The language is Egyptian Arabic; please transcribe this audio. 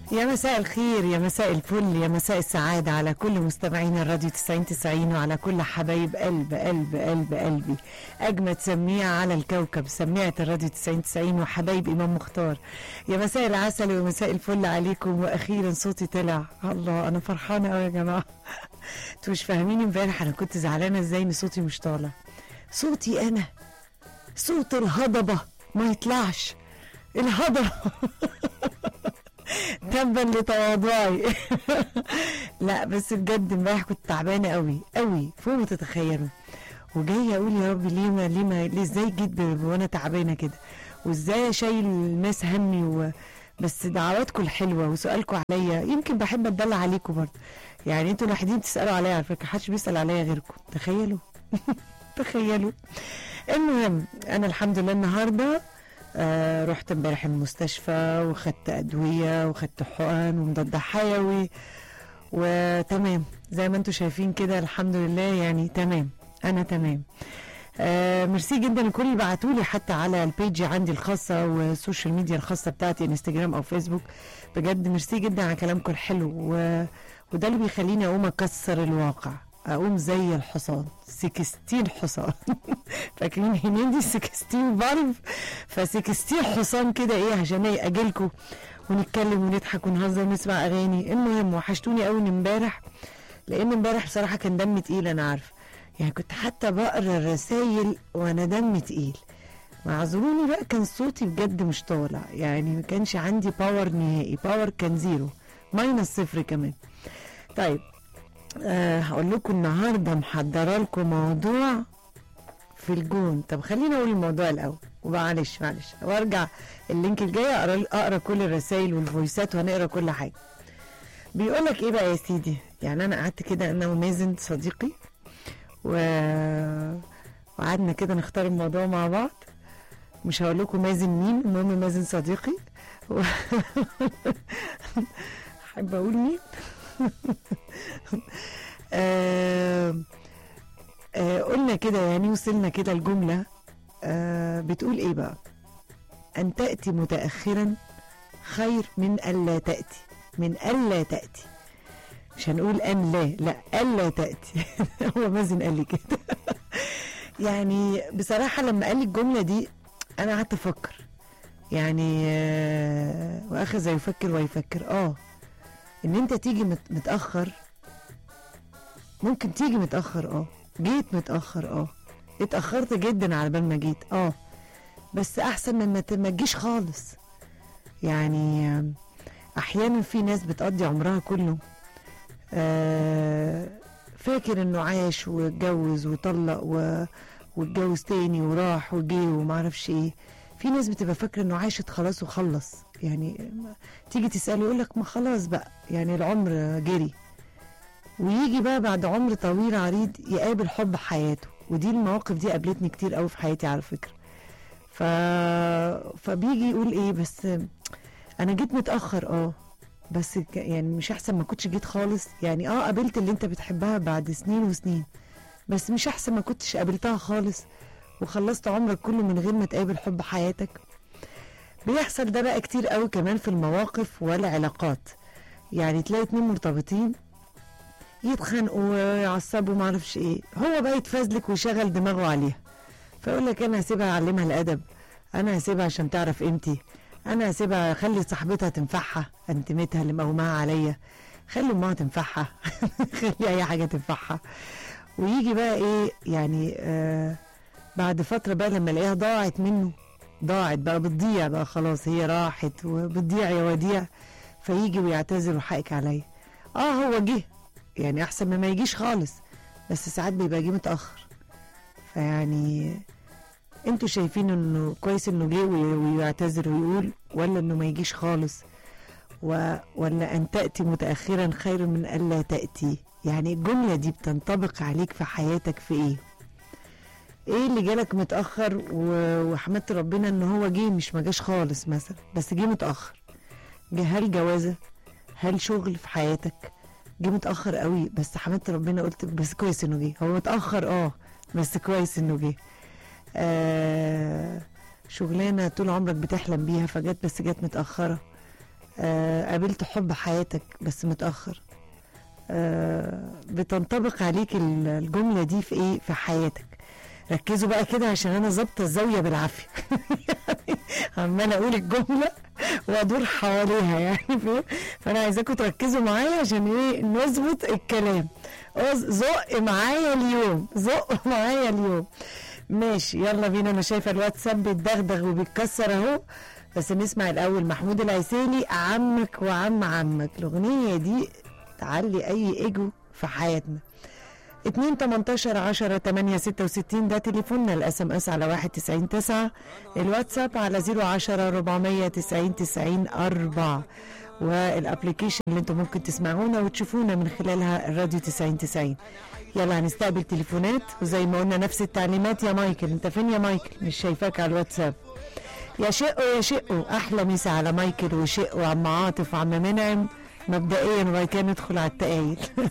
يا مساء الخير يا مساء الفل يا مساء السعادة على كل مستمعين الراديو 90 90 وعلى كل حبايب قلب قلب قلب قلبي أجمد سميعة على الكوكب سميعة الراديو 90 90 وحبايب إمام مختار يا مساء العسل ومساء الفل عليكم وأخيرا صوتي طلع الله أنا فرحانة أوي يا جماعة انتوا مش فاهمين امبارح أنا كنت زعلانة إزاي إن صوتي مش طالع صوتي أنا صوت الهضبة ما يطلعش الهضبة تبا لتواضعي لا بس بجد امبارح كنت تعبانه قوي قوي فوق ما تتخيلوا وجايه اقول يا رب ليه ما ليه ما ليه ازاي جيت ب- وانا تعبانه كده وازاي شايل الناس همي و بس دعواتكم الحلوه وسؤالكم عليا يمكن بحب اتدلع عليكم برضه يعني انتوا الوحيدين بتسالوا عليا على فكره محدش بيسال عليا غيركم تخيلوا تخيلوا المهم انا الحمد لله النهارده آه رحت امبارح المستشفى وخدت ادويه وخدت حقن ومضاد حيوي وتمام زي ما انتم شايفين كده الحمد لله يعني تمام انا تمام آه ميرسي جدا لكل اللي بعتوا لي حتى على البيج عندي الخاصه والسوشيال ميديا الخاصه بتاعتي انستجرام او فيسبوك بجد ميرسي جدا على كلامكم الحلو و... وده اللي بيخليني اقوم اكسر الواقع اقوم زي الحصان 16 حصان فاكرين هنيدي 16 فالف ف 16 حصان كده ايه عشان ايه اجيلكم ونتكلم ونضحك ونهزر ونسمع اغاني المهم وحشتوني قوي من امبارح لان امبارح بصراحه كان دمي تقيل انا عارفه يعني كنت حتى بقرا الرسايل وانا دمي تقيل معذروني بقى كان صوتي بجد مش طالع يعني ما كانش عندي باور نهائي باور كان زيرو ماينس صفر كمان طيب أه هقول لكم النهارده محضره لكم موضوع في الجون طب خلينا اقول الموضوع الاول ومعلش معلش وارجع اللينك الجاي اقرا اقرا كل الرسائل والفويسات وهنقرا كل حاجه بيقول لك ايه بقى يا سيدي يعني انا قعدت كده انا ومازن صديقي و... وقعدنا كده نختار الموضوع مع بعض مش هقول لكم مازن مين المهم مازن صديقي و... احب اقول مين آه آه قلنا كده يعني وصلنا كده الجملة آه بتقول ايه بقى أن تأتي متأخرا خير من ألا تأتي من ألا تأتي مش هنقول أن لا لا ألا تأتي هو مازن قال لي كده يعني بصراحة لما قال لي الجملة دي أنا قعدت أفكر يعني آه وأخذ يفكر ويفكر آه إن أنت تيجي مت- متأخر ممكن تيجي متأخر اه جيت متأخر اه اتأخرت جدا على بال ما جيت اه بس أحسن من ما ت- ما تجيش خالص يعني آم، أحيانا في ناس بتقضي عمرها كله آه، فاكر إنه عاش واتجوز وطلق و- واتجوز تاني وراح وجي ومعرفش ايه في ناس بتبقى فاكرة إنه عاشت خلاص وخلص يعني ما- تيجي تسأله يقولك ما خلاص بقى يعني العمر جري ويجي بقى بعد عمر طويل عريض يقابل حب حياته ودي المواقف دي قابلتني كتير قوي في حياتي على فكره ف... فبيجي يقول ايه بس انا جيت متاخر اه بس ك- يعني مش احسن ما كنتش جيت خالص يعني اه قابلت اللي انت بتحبها بعد سنين وسنين بس مش احسن ما كنتش قابلتها خالص وخلصت عمرك كله من غير ما تقابل حب حياتك بيحصل ده بقى كتير قوي كمان في المواقف والعلاقات يعني تلاقي اتنين مرتبطين يتخانقوا ويعصبوا ما اعرفش ايه هو بقى يتفزلك ويشغل دماغه عليها فيقول لك انا هسيبها اعلمها الادب انا هسيبها عشان تعرف قيمتي انا هسيبها خلي صاحبتها تنفعها انتمتها اللي مقومها عليا خلي امها تنفعها خلي اي حاجه تنفعها ويجي بقى ايه يعني آه بعد فتره بقى لما الاقيها ضاعت منه ضاعت بقى بتضيع بقى خلاص هي راحت وبتضيع يا وديع فيجي ويعتذر وحقك عليا اه هو جه يعني احسن ما ما يجيش خالص بس ساعات بيبقى جه متاخر فيعني انتوا شايفين انه كويس انه جه وي- ويعتذر ويقول ولا انه ما يجيش خالص و ولا ان تاتي متاخرا خير من الا تاتي يعني الجمله دي بتنطبق عليك في حياتك في ايه ايه اللي جالك متاخر و- وحمدت ربنا ان هو جه مش ما جاش خالص مثلا بس جه متاخر جه هل جوازه هل شغل في حياتك جه متاخر قوي بس حمدت ربنا قلت بس كويس انه جه هو متاخر اه بس كويس انه جه آه شغلانه طول عمرك بتحلم بيها فجت بس جت متاخره آه قابلت حب حياتك بس متأخر آه بتنطبق عليك ال- الجملة دي في ايه في حياتك ركزوا بقى كده عشان انا ظابطه الزاويه بالعافيه يعني عماله اقول الجمله وادور حواليها يعني فاهم فانا عايزاكم تركزوا معايا عشان ايه نظبط الكلام أز- زق معايا اليوم زق معايا اليوم ماشي يلا بينا انا شايفه الواتساب بيتدغدغ وبيتكسر اهو بس نسمع الاول محمود العسيلي عمك وعم عمك الاغنيه دي تعلي اي ايجو في حياتنا 2 18 10 8 66 ده تليفوننا الاس ام اس على 1 90 9 الواتساب على 010 490 90 4 والابلكيشن اللي انتم ممكن تسمعونا وتشوفونا من خلالها الراديو 90 90 يلا هنستقبل تليفونات وزي ما قلنا نفس التعليمات يا مايكل انت فين يا مايكل مش شايفاك على الواتساب يا شقوا يا شقوا احلى مسا على مايكل وشق وعم عاطف وعم منعم مبدئيا وبعد كده ندخل على التقايل